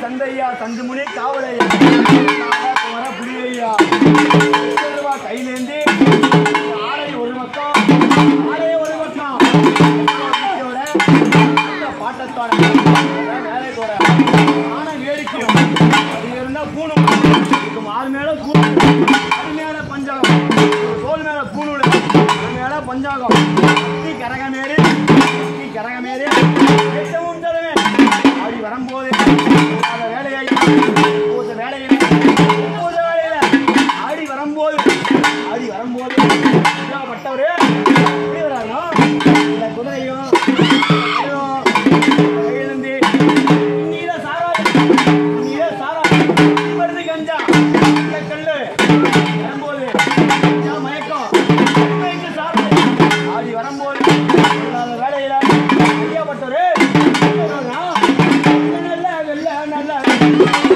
தந்தையா தந்துமுனி காவலையா குமர புலியையா ரூபா கையிலேந்தி ஆலை ஒரு பக்கம் ஆலை ஒரு பக்கம் வீட்டோட, அந்த பாட்டத்தோட அதான் வேலைக்கு வர ஆன வேடிக்கையும் அது இருந்தா பூணும் இதுக்கு மாறு மேல கூணும் அது மேல பஞ்சாகம் தோல் மேல பூணூடு அது மேல பஞ்சாகம் சுத்தி கரகமேறி சுத்தி கரகமேறி எட்டவும் தருவே அப்படி வரும்போது அந்த வேலையை பூத்த வேலையில பூத்த வேலையில ஆடி வரும்போது ஆடி வரும்போது பட்டவரு எப்படி வரானோ இந்த குதிரையும் குதிரையும் கையிலேந்து நீதான் சாராயம் நீதான் சாராயம் வருது கஞ்சா இந்த கல்லு வரும்போது கஞ்சா மயக்கம் மயக்க சாராயம் ஆடி வரும்போது அந்த வேலையில ஐயாப்பட்டவரு நல்ல நல்ல நல்ல